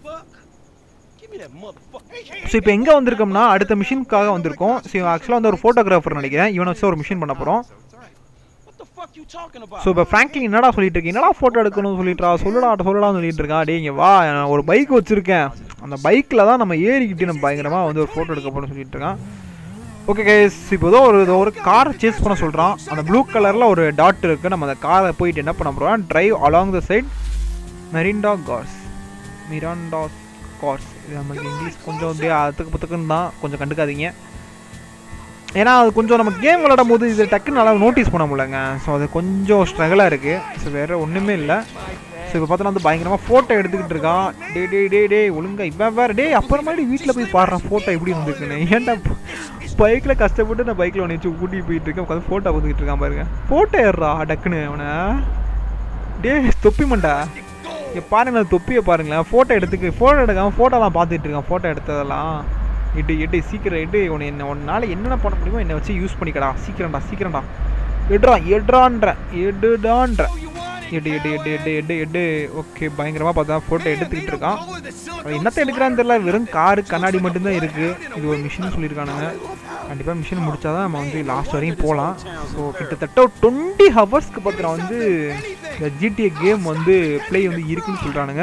Give me that motherfucker. So இப்போ எங்கே வந்திருக்கோம்னா அடுத்த மிஷினுக்காக வந்திருக்கோம் ஸோ ஆக்சுவலாக வந்து ஒரு ஃபோட்டோகிராஃபர் நினைக்கிறேன் இவனை வச்சு ஒரு மிஷின் பண்ண போகிறோம் What the fuck you talking about? So இப்போ ஃப்ராங்க்லின் என்னடா சொல்லிட்டு இருக்கீங்க என்னடா ஃபோட்டோ எடுக்கணும்னு சொல்லிட்டுறா சொல்லுடா சொல்லலாம்னு சொல்லிட்டு இருக்கா டேய் இங்க வா நான் ஒரு பைக் வச்சிருக்கேன் அந்த பைக்கில் தான் நம்ம ஏறிக்கிட்டு நம்ம பயங்கரமாக வந்து ஒரு ஃபோட்டோ எடுக்க போகிறோம்னு சொல்லிட்டு இருக்கான் ஓகே கேஸ் இப்போ ஏதோ ஒரு ஏதோ ஒரு காரை சேஸ் பண்ண சொல்கிறான் அந்த ப்ளூ கலரில் ஒரு டாட் இருக்குது நம்ம அந்த காரை போயிட்டு என்ன பண்ண போகிறோம் drive along the side Miranda cars Miranda cars இது நம்மளுக்கு இங்கிலீஷ் கொஞ்சம் அப்படியே அதுக்கு புத்துக்குன்னு தான் கொஞ்சம் கண்டுக்காதீங்க ஏன்னா அது கொஞ்சம் நம்ம கேம் விளையாடும் போது இது டக்குன்னு நல்லா நோட்டீஸ் பண்ண முடியலங்க ஸோ அது கொஞ்சம் ஸ்ட்ரகிளாக இருக்குது ஸோ வேறு ஒன்றுமே இல்லை ஸோ இப்போ பார்த்தோன்னா வந்து பயங்கரமாக ஃபோட்டோ எடுத்துக்கிட்டு இருக்கான் டே டே டே டே ஒழுங்கா இவன் வேறு டே அப்புறமாடி வீட்டில் போய் பாடுறான் ஃபோட்டோ எப்படி வந்துருக்குன்னு ஏன்டா பைக்கில் கஷ்டப்பட்டு நான் பைக்கில் உன்னை வச்சு கூட்டிகிட்டு போயிட்டு இருக்கேன் உட்காந்து ஃபோட்டோ பார்த்துக்கிட்டு இருக்கான் பாருங்க ஃபோட்டோ ஏறுறா டக்குன்னு அவனை டே தொப்பி மண்டா இங்கே பாருங்க அந்த தொப்பியை பாருங்களேன் ஃபோட்டோ எடுத்துக்கு ஃபோட்டோ எடுக்காம ஃபோட்டோலாம் பார்த்துட்டு இருக்கான் ஃபோட்டோ எடுத்ததெல்லாம் எட்டு எட்டு சீக்கிரம் எட்டு உன்னை என்ன உன்னால் என்னென்ன பண்ண முடியுமோ என்னை வச்சு யூஸ் பண்ணிக்கடா சீக்கிரம்டா சீக்கிரம்டா எடுறா எடுறான்றேன் எடுடான்றேன் எடு எடு எடு எடு எடு எடு ஓகே பயங்கரமாக பார்த்தா ஃபோட்டோ எடுத்துக்கிட்டு இருக்கான் அவன் என்னத்தை எடுக்கிறான்னு தெரியல வெறும் காரு கண்ணாடி மட்டும்தான் இருக்குது இது ஒரு மிஷின் சொல்லியிருக்கானுங்க கண்டிப்பாக மிஷின் முடிச்சாதான் நம்ம வந்து லாஸ்ட் வரையும் போகலாம் ஸோ கிட்டத்தட்ட ஒரு டுவெண்ட்டி ஹவர்ஸ்க்கு பார்த்துனா வந்து இந்த ஜிடிஏ கேம் வந்து ப்ளே வந்து இருக்குன்னு சொல்கிறானுங்க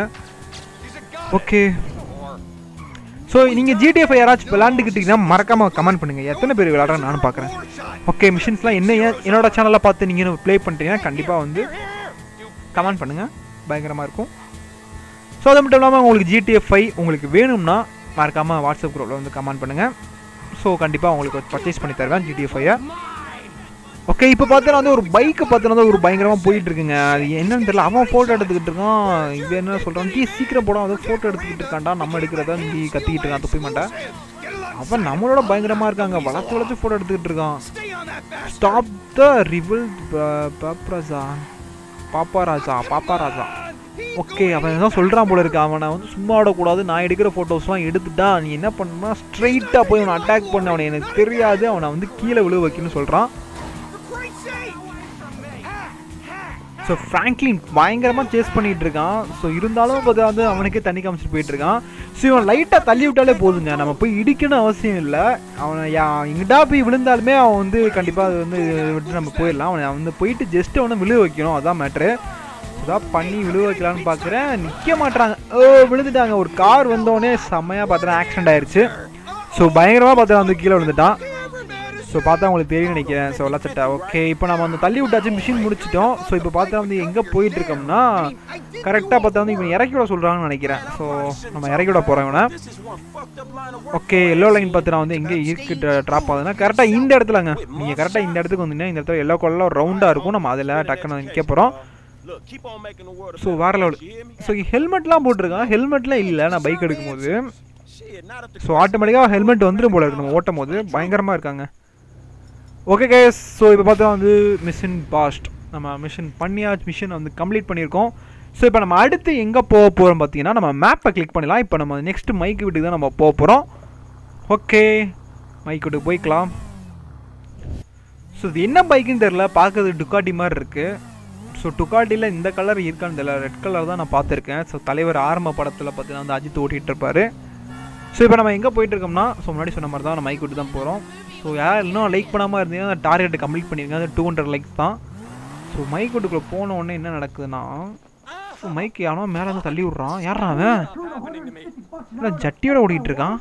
ஓகே ஸோ நீங்கள் ஜிடிஎஃப் யாராச்சும் விளாண்டுக்கிட்டீங்கன்னா மறக்காமல் கமெண்ட் பண்ணுங்கள் எத்தனை பேர் விளாட்றேன் நானும் பார்க்குறேன் ஓகே மிஷின்ஸ்லாம் என்ன ஏன் என்னோட சேனலில் பார்த்து நீங்கள் ப்ளே பண்ணுறீங்கன்னா கண்டிப்பாக வந்து கமெண்ட் பண்ணுங்கள் பயங்கரமாக இருக்கும் ஸோ அது மட்டும் இல்லாமல் உங்களுக்கு ஜிடிஎஃப் ஃபைவ் உங்களுக்கு வேணும்னா மறக்காமல் வாட்ஸ்அப் குரூப்பில் வந்து கமெண்ட் பண்ணுங்கள் ஸோ கண்டிப்பாக உங்களுக்கு பர்ச்சேஸ் பண்ணி தருவேன் ஜிடிஎஃப் ஃபைவை ஓகே இப்போ பார்த்தீங்கன்னா வந்து ஒரு பைக்கை பார்த்தீங்கன்னா ஒரு பயங்கரமாக போயிட்டு இருக்குங்க அது என்னன்னு தெரியல அவன் ஃபோட்டோ எடுத்துக்கிட்டு இருக்கான் இவன் என்ன சொல்கிறான் டீ சீக்கிரம் போட வந்து ஃபோட்டோ எடுத்துக்கிட்டு இருக்கான்டா நம்ம எடுக்கிறதா நீ கத்திக்கிட்டு இருக்கான் துப்பி மாட்டேன் அவன் நம்மளோட பயங்கரமாக இருக்காங்க வளர்த்து வளர்த்து ஃபோட்டோ எடுத்துக்கிட்டு இருக்கான் ஸ்டாப் த ரிவல் பாப்ராஜா பாப்பாராஜா பாப்பாராஜா ஓகே அவன் ஏதோ சொல்கிறான் போல இருக்கு அவனை வந்து சும்மா விடக்கூடாது நான் எடுக்கிற ஃபோட்டோஸ்லாம் எடுத்துட்டா நீ என்ன பண்ணணும்னா ஸ்ட்ரைட்டாக போய் அவனை அட்டாக் பண்ண அவனை எனக்கு தெரியாது அவனை வந்து கீழே விழு வைக்கணும்னு சொல்கிறான் ஸோ ஃப்ராங்க்லின் பயங்கரமாக சேஸ் பண்ணிட்டு இருக்கான் ஸோ இருந்தாலும் பார்த்தா வந்து அவனுக்கே தண்ணி காமிச்சிட்டு போயிட்டு இருக்கான் ஸோ இவன் லைட்டாக தள்ளி விட்டாலே போதுங்க நம்ம போய் இடிக்கணும் அவசியம் இல்லை அவனை யா- எங்கிட்டா போய் விழுந்தாலுமே அவன் வந்து கண்டிப்பாக அது வந்து விட்டு நம்ம போயிடலாம் அவனை வந்து போயிட்டு ஜஸ்ட் அவனை விழு வைக்கணும் அதான் மேட்ரு அதான் பண்ணி விழு வைக்கலான்னு பார்க்குறேன் நிற்க மாட்றாங்க ஓ விழுந்துட்டாங்க ஒரு கார் வந்தோடனே செம்மையாக பார்த்தா ஆக்சிடென்ட் ஆயிருச்சு ஸோ பயங்கரமாக பார்த்தா வந்து கீழே விழுந்துட்டான் ஸோ பார்த்தா உங்களுக்கு தெரியும் நினைக்கிறேன் ஸோ வளர்த்துட்டா ஓகே இப்போ நம்ம வந்து தள்ளி விட்டாச்சு மிஷின் முடிச்சிட்டோம் ஸோ இப்போ பார்த்தா வந்து எங்கே போயிட்டு இருக்கோம்னா கரெக்டாக பார்த்தா வந்து இவன் இறக்கி விட சொல்கிறாங்கன்னு நினைக்கிறேன் ஸோ நம்ம இறக்கி விட போகிறோம் இவனை This is one fucked up line of work. Okay yellow line பார்த்து நான் வந்து எங்கே இருக்கு ட்ராப் ஆகுதுன்னா கரெக்டாக இந்த இடத்துலங்க நீங்கள் கரெக்டாக இந்த இடத்துக்கு வந்தீங்கன்னா இந்த இடத்துல எல்லோ கலரில் ரவுண்டாக இருக்கும் நம்ம அதில் டக்குன்னு நிற்க போகிறோம் Look, keep on making the world a so better வேற place, level you hear me? So ஹெல்மெட்லாம் போட்டிருக்கான் ஹெல்மெட்லாம் இல்லை நான் பைக் எடுக்கும்போது Shit, not if the so ஆட்டோமேட்டிக்காக ஹெல்மெட் வந்துடும் போல இருக்கு நம்ம ஓட்டும் போது பயங்கரமாக இருக்காங்க ஓகே கேஸ் ஸோ இப்போ பார்த்தா வந்து மிஷின் பாஸ்ட் நம்ம மிஷின் பண்ணியாச்சு மிஷின் வந்து கம்ப்ளீட் பண்ணியிருக்கோம் ஸோ இப்போ நம்ம அடுத்து எங்கே போக போகிறோம் பார்த்தீங்கன்னா நம்ம மேப்பை கிளிக் பண்ணலாம் இப்போ நம்ம நெக்ஸ்ட் மைக் வீட்டுக்கு தான் நம்ம போக போகிறோம் ஓகே மைக் வீட்டுக்கு போய்க்கலாம் ஸோ இது என்ன பைக்குன்னு தெரில பார்க்கறது டுக்காட்டி மாதிரி இருக்குது ஸோ டுக்காட்டியில் இந்த கலர் இருக்கான்னு தெரியல ரெட் கலர் தான் நான் பார்த்துருக்கேன் ஸோ தலைவர் ஆரம்ப படத்தில் பார்த்தீங்கன்னா வந்து அஜித் ஓட்டிகிட்டு இருப்பாரு ஸோ இப்போ நம்ம எங்கே போயிட்டு இருக்கோம்னா ஸோ முன்னாடி சொன்ன மாதிரி தான் நம்ம மைக் விட்டு தான் போகிறோம் ஸோ யார் இன்னும் லைக் பண்ணாமல் இருந்தீங்கன்னா டார்கெட் கம்ப்ளீட் பண்ணிருங்க அது டூ ஹண்ட்ரட் லைக்ஸ் தான் ஸோ மைக் விட்டுக்குள்ளே போன உடனே என்ன நடக்குதுன்னா ஸோ மைக் யானோ மேலே வந்து தள்ளி விட்றான் யாரா அவன் என்ன ஜட்டியோட ஓடிட்டு இருக்கான்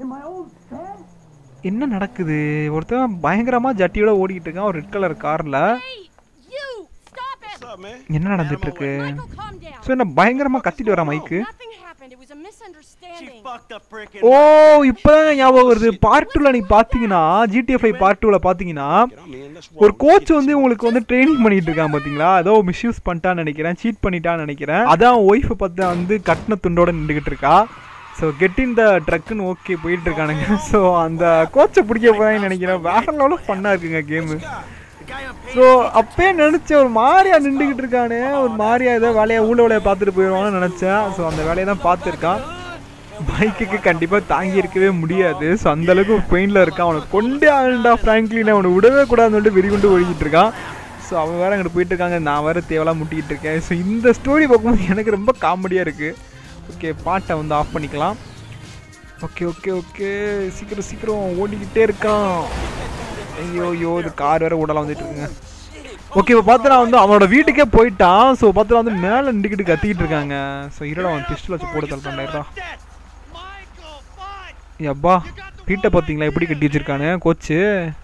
என்ன நடக்குது ஒருத்தன் பயங்கரமாக ஜட்டியோட ஓடிட்டு இருக்கான் ஒரு ரெட் கலர் காரில் Hey, you! Stop it! What's up, man? என்ன நடந்துட்டு இருக்கு Michael, calm down. ஸோ என்ன பயங்கரமாக கத்திட்டு வரா மைக்கு Nothing happened. happened. It was a She misunderstanding. fucked up freaking. ஓ இப்போதான் ஞாபகம் வருது பார்ட் டூவில் நீங்கள் பார்த்தீங்கன்னா ஜிடிஎஃப் ஐ பார்ட் டூவில் பார்த்தீங்கன்னா I mean, let's ஒரு roll. கோச் வந்து உங்களுக்கு வந்து ட்ரைனிங் பண்ணிட்டு இருக்கான் பாத்தீங்களா ஏதோ மிஸ்யூஸ் பண்ணிட்டான்னு நினைக்கிறேன் சீட் பண்ணிட்டான்னு நினைக்கிறேன் அதான் ஒய்ஃபை பார்த்து வந்து கட்டின துண்டோட நின்றுகிட்டு இருக்கா ஸோ கெட் இன் த ட்ரக்குன்னு ஓகே போயிட்டு இருக்கானுங்க ஸோ அந்த கோச்சை பிடிக்க போறாங்கன்னு நினைக்கிறேன் வேற லெவலில் ஃபன்னாக இருக்குங்க game The guy on page so அப்பயே நினச்சேன் ஒரு மாதிரியா நின்றுக்கிட்டு இருக்கானே ஒரு மாதிரியா ஏதோ வேலையை ஊழ வேலையை பார்த்துட்டு போயிடுவான்னு நினச்சேன் ஸோ அந்த வேலையை தான் பார்த்துருக்கான் பைக்குக்கு கண்டிப்பாக தாங்கி இருக்கவே முடியாது ஸோ அந்த அளவுக்கு பெயினில் இருக்கான் அவனை கொண்டே ஆளுண்டா ஃப்ராங்க்லின் அவனை விடவே கூடாதுன்னு சொல்லிட்டு வெறி கொண்டு ஒழிக்கிட்டு இருக்கான் ஸோ அவன் வேற அங்கிட்டு போயிட்டு இருக்காங்க நான் வேற தேவலாம் முட்டிக்கிட்டு இருக்கேன் ஸோ இந்த ஸ்டோரி பார்க்கும்போது எனக்கு ரொம்ப காமெடியாக இருக்குது ஓகே பாட்டை வந்து ஆஃப் பண்ணிக்கலாம் ஓகே ஓகே ஓகே சீக்கிரம் சீக்கிரம் ஓடிக்கிட்டே இருக்கான் ஐயோ ஐயோ இது கார் வேற உடலாம் வந்துட்டு இருக்குங்க ஓகே இப்போ பார்த்தா வந்து அவனோட வீட்டுக்கே போயிட்டான் ஸோ பார்த்தா வந்து மேலே நின்றுக்கிட்டு கத்திக்கிட்டு இருக்காங்க ஸோ இருடா அவன் பிஸ்டல் வச்சு போட்டு தல் பண்ணா Michael, fine. அப்பா வீட்டை பார்த்தீங்களா எப்படி கட்டி வச்சிருக்கானு கோச்சு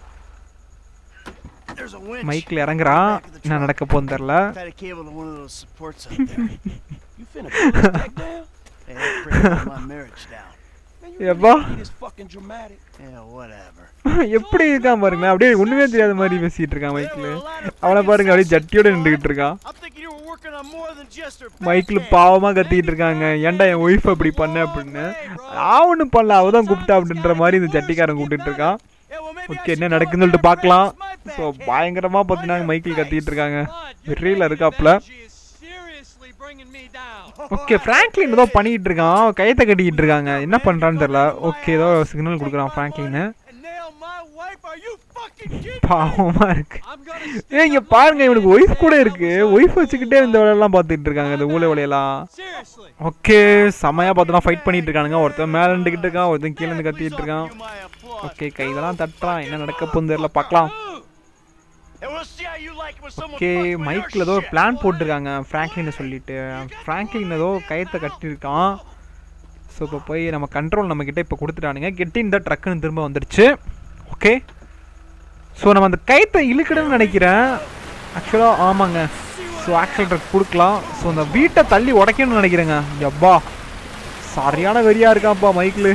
There's a winch. மைக்கில் இறங்குறான் என்ன நடக்க போகுன்னு தெரில Tied a cable to one of those supports up there. You finna put this deck down? Hey, that brings my marriage down. Man, you Yeah, boy. really this fucking dramatic. Yeah, whatever. எப்படி இருக்கான் பாருங்களேன் அப்படியே ஒன்றுமே தெரியாத மாதிரி பேசிட்டு இருக்கான் மைக்கில் அவனை பாருங்க அப்படியே ஜட்டியோட நின்றுக்கிட்டு இருக்கான் I'm thinking you were working on more than just her மைக்கில் backhand. பாவமாக கத்திக்கிட்டு இருக்காங்க ஏன்டா என் ஒய்ஃப் அப்படி பண்ண அப்படின்னு நான் ஒன்றும் பண்ணல அவ தான் கூப்பிட்டா அப்படின்ற மாதிரி இந்த ஜட்டிக்காரன் கூப்பிட்டுட்டு இருக்கான் Yeah, well, maybe I okay என்ன should நடக்குதுன்னு go சொல்லிட்டு பார்க்கலாம் where's my ஸோ backhand? பயங்கரமாக பார்த்தீங்கன்னா மைக்கில் கத்திட்டு இருக்காங்க வெறியில் இருக்காப்புல She is seriously bringing me down. Okay Franklin ஏதோ பண்ணிக்கிட்டு இருக்கான் அவன் கையத்தை கட்டிக்கிட்டு இருக்காங்க என்ன பண்ணுறான்னு தெரியல ஓகே ஏதோ சிக்னல் கொடுக்குறான் ஃப்ராங்க்லின்னு And nail my wife? Are you fucking kidding? பாவமாக இருக்கு I'm gonna ஏ இங்க பாருங்க இவனுக்கு ஒய்ஃப் கூட இருக்கு ஒய்ஃப் வச்சுக்கிட்டே இந்த வேலையெல்லாம் பார்த்துட்டு இருக்காங்க இந்த ஊழ வேலையெல்லாம் seriously. ஓகே செமையா பார்த்தோன்னா ஃபைட் பண்ணிட்டு இருக்கானுங்க ஒருத்தன் மேல நின்றுக்கிட்டு இருக்கான் ஒருத்தன் கீழே இருந்து கத்திட்டு இருக்கான் You my applause. ஓகே கைதெல்லாம் தட்டுறான் என்ன நடக்க போகுது தெரியல பார்க்கலாம் And we'll see how you like it when someone okay fucks with your மைக்கில் ஏதோ ஒரு shit. பிளான் போட்டிருக்காங்க ஃப்ராங்க்லினை சொல்லிட்டு ஃப்ராங்க்லின் ஏதோ கயத்தை கட்டியிருக்கான் ஸோ இப்போ போய் நம்ம கண்ட்ரோல் நம்மக்கிட்ட இப்போ கொடுத்துட்டானுங்க கெட்டி இந்த ட்ரக்குன்னு திரும்ப வந்துடுச்சு ஓகே ஸோ நம்ம அந்த கயத்தை இழுக்கணும்னு நினைக்கிறேன் ஆக்சுவலாக ஆமாங்க ஸோ ஆக்சுவல் ட்ரக் கொடுக்கலாம் ஸோ அந்த வீட்டை தள்ளி உடைக்கணும்னு நினைக்கிறேங்க எப்பா சரியான வெறியா இருக்கான்ப்பா மைக்கில்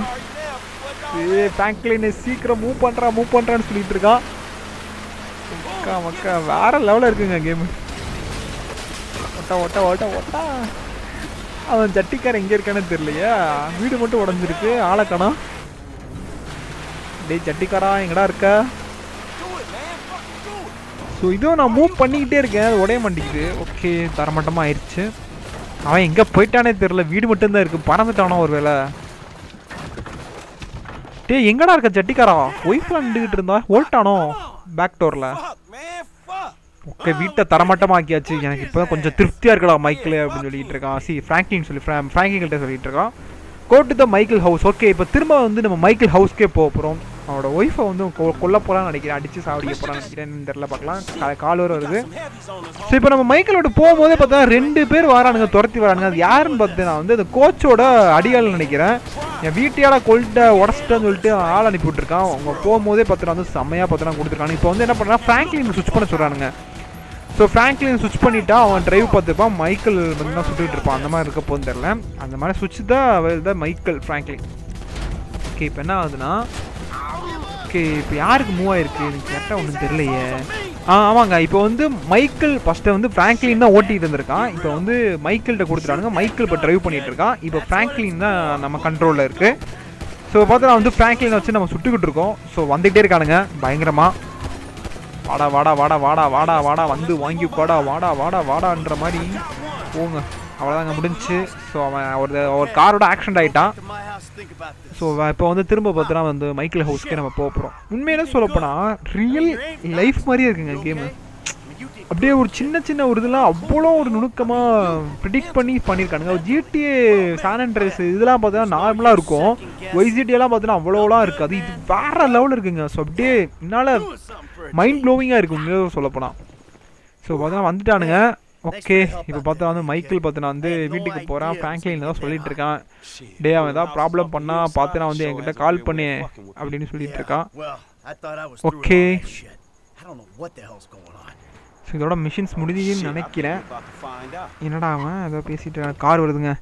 ஏ ஃப்ராங்க்லின் சீக்கிரம் மூவ் பண்ணுறான் மூவ் பண்ணுறான்னு சொல்லிட்டு இருக்கான் மக்கா மக்கா வேற லெவலில் இருக்குங்க கேமு ஒட்டா ஒட்டா ஒட்டா ஒட்டா அவன் ஜட்டிக்காரன் எங்கே இருக்கானே தெரியலையே வீடு மட்டும் உடஞ்சிருக்கு ஆளை காணோம் டேய் ஜட்டிக்காரா எங்கடா இருக்க ஸோ இதுவும் நான் மூவ் பண்ணிக்கிட்டே இருக்கேன் அது உடைய மாட்டேங்குது ஓகே தரமட்டமாக ஆயிடுச்சு அவன் எங்கே போயிட்டானே தெரியல வீடு மட்டும்தான் இருக்கு பறந்துட்டானோ ஒரு வேளை டேய் எங்கடா இருக்க ஜட்டிக்காரா ஒய்ஃப்ல நின்றுக்கிட்டு இருந்தா ஓட்டானோ பேக் டோரில் Fuck, man, fuck. ஓகே வீட்டை தரமட்டமாக்கியாச்சு எனக்கு இப்போ கொஞ்சம் திருப்தியாக இருக்கடா மைக்கிள் அப்படின்னு சொல்லிட்டு இருக்கான் சி ஃப்ராங்க்லின் சொல்லி ஃப்ரா ஃப்ராங்கிள்கிட்ட சொல்லிட்டு இருக்கான் go to the Michael house okay இப்போ திரும்ப வந்து நம்ம மைக்கிள் ஹவுஸ்க்கே போக போகிறோம் அவனோட ஒய்ஃபை வந்து கொ- கொல்ல போகிறான்னு நினைக்கிறேன் அடித்து சாவடிக்க போகிறான்னு நினைக்கிறேன் தெரில பார்க்கலாம் கா- கால் வர வருது Some heavies on us, so இப்போ நம்ம மைக்கிளோட போகும்போதே பார்த்தா ரெண்டு பேர் வரானுங்க துரத்தி வரானுங்க அது யாருன்னு பார்த்தீங்கன்னா வந்து அந்த கோச்சோட அடியாள் நினைக்கிறேன் என் வீட்டையால கொல்ட்ட உடச்சிட்டேன்னு சொல்லிட்டு ஆள் அனுப்பி விட்டுருக்கான் அவங்க போகும்போதே பார்த்தீங்கன்னா வந்து செம்மையாக பார்த்தீங்கன்னா கொடுத்துருக்காங்க இப்போ வந்து என்ன பண்ணுறான் ஃப்ராங்க்லின் சுவிச் பண்ண சொல்கிறானுங்க ஸோ ஃப்ராங்க்லின் சுவிச் பண்ணிட்டா அவன் டிரைவ் பார்த்துப்பான் மைக்கிள் வந்து தான் சுட்டுக்கிட்டு இருப்பான் அந்த மாதிரி இருக்க போகுன்னு தெரில அந்த மாதிரி சுவிட்ச் தான் அவர் தான் மைக்கிள் ஃப்ராங்க்லின் ஓகே இப்போ என்ன ஆகுதுன்னா ஓகே இப்போ யாருக்கு மூவ் ஆயிருக்கு எனக்கு கரெக்டாக ஒன்றும் தெரியலையே ஆ ஆமாங்க இப்போ வந்து மைக்கிள் ஃபஸ்ட்டு வந்து ஃப்ராங்க்லின் தான் ஓட்டிட்டு இருந்திருக்கான் இப்போ வந்து மைக்கிள்கிட்ட கொடுத்துட்டானுங்க மைக்கிள் இப்போ டிரைவ் பண்ணிட்டு இருக்கான் இப்போ ஃப்ராங்க்லின் தான் நம்ம கண்ட்ரோலில் இருக்குது ஸோ பார்த்தா வந்து ஃப்ராங்க்லின் வச்சு நம்ம சுட்டுக்கிட்டு இருக்கோம் ஸோ வந்துகிட்டே இருக்கானுங்க பயங்கரமாக வாடா வாடா வாடா வாடா வாடா வாடா வந்து வாங்கி வாடா வாடா வாடா வாடான்ற மாதிரி போங்க அவ்வளோதாங்க முடிஞ்சுச்சு ஸோ அவன் ஒரு ஒரு காரோட ஆக்சிடென்ட் ஆகிட்டான் To my house, think about this. So இப்போ வந்து திரும்ப பார்த்தோன்னா வந்து மைக்கேல் ஹவுஸ்க்கே நம்ம போக போகிறோம் உண்மையிலே சொல்லப்போனால் ரியல் லைஃப் மாதிரியே இருக்குங்க கேமு அப்படியே ஒரு சின்ன சின்ன ஒரு இதெல்லாம் அவ்வளோ ஒரு நுணுக்கமாக ப்ரிடிக்ட் பண்ணி பண்ணியிருக்கானுங்க ஜிடிஏ சான் அண்ட்ரேஸ் இதெல்லாம் பார்த்தீங்கன்னா நார்மலாக இருக்கும் ஒய்ஜிடியெல்லாம் பார்த்தீங்கன்னா அவ்வளோலாம் இருக்காது இது வேற லெவலில் இருக்குங்க ஸோ அப்படியே என்னால் Doing something for a mind ப்ளோவிங்காக இருக்கு உண்மையாக சொல்லப்போனால் ஸோ பார்த்தீங்கன்னா வந்துட்டானுங்க ஓகே இப்போ பார்த்தா வந்து மைக்கிள் பார்த்தீங்கன்னா வந்து வீட்டுக்கு போகிறான் ஃப்ராங்க்லின் தான் சொல்லிட்டு இருக்கான் டே அவன் ஏதாவது ப்ராப்ளம் பண்ணா பார்த்து நான் வந்து என்கிட்ட கால் பண்ணு அப்படின்னு சொல்லிட்டு இருக்கான் Well, I thought I was through with Okay. all that shit. I don't know what the hell's going on. So இதோட மிஷின்ஸ் முடிஞ்சுன்னு நினைக்கிறேன் About to find out. என்னடா அவன் ஏதோ பேசிட்டு கார் வருதுங்க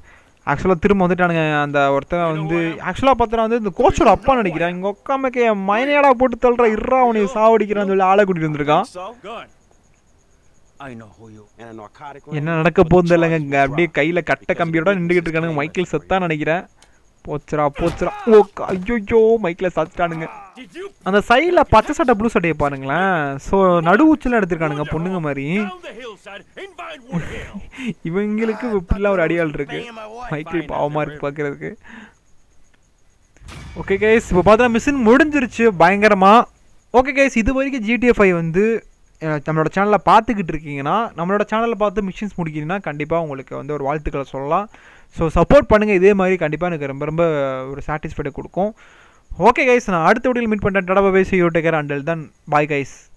ஆக்சுவலாக திரும்ப வந்துட்டானுங்க அந்த ஒருத்தன் வந்து ஆக்சுவலாக பார்த்தா வந்து இந்த கோச்சோட அப்பா நினைக்கிறேன் இங்கே உட்காமக்க என் மைனையாடா போட்டு தள்ளுற இறா அவனை சாவடிக்கிறான்னு சொல்லி ஆளை கூட்டிட்டு வந்திருக்கான் So? Gun. I know who you and a narcotic என்ன நடக்க போகுது இல்லைங்க இங்கே அப்படியே கையில் கட்ட கம்பியோட நின்றுக்கிட்டு இருக்கானுங்க மைக்கேல் செத்தான் நினைக்கிறேன் போச்சுரா போச்சுரா ஓ ஐயோ மைக்கில் சத்துட்டானுங்க Did you அந்த சைடில் பச்சை சட்டை ப்ளூ சட்டையை பாருங்களேன் ஸோ நடு உச்சில் எடுத்திருக்கானுங்க பொண்ணுங்க மாதிரி down the hillside in Vinewood Hill? இவங்களுக்கு இப்படிலாம் ஒரு அடியாள் இருக்கு Banging my wife. மைக்கேல் பாவமாக இருக்கு பார்க்குறதுக்கு ஓகே கைஸ் இப்போ பார்த்தா மிஷின் முடிஞ்சிருச்சு பயங்கரமாக ஓகே கைஸ் இது வரைக்கும் ஜிடிஎஃப்ஐ வந்து அஹ், நம்மளோட சேனலில் பார்த்துக்கிட்டு இருக்கீங்கன்னா நம்மளோட சேனலில் பார்த்து மிஷின்ஸ் முடிக்கிறீங்கன்னா கண்டிப்பாக உங்களுக்கு வந்து ஒரு வாழ்த்துக்களை சொல்லலாம் ஸோ சப்போர்ட் பண்ணுங்கள் இதே மாதிரி கண்டிப்பாக எனக்கு ரொம்ப ரொம்ப ஒரு சாட்டிஸ்ஃபைடை கொடுக்கும் ஓகே கைஸ் நான் அடுத்த வீடியோவில் மீட் பண்ணுறேன் டடா பேசி யூ டேக்கர் அண்டல் தான் பாய் கைஸ்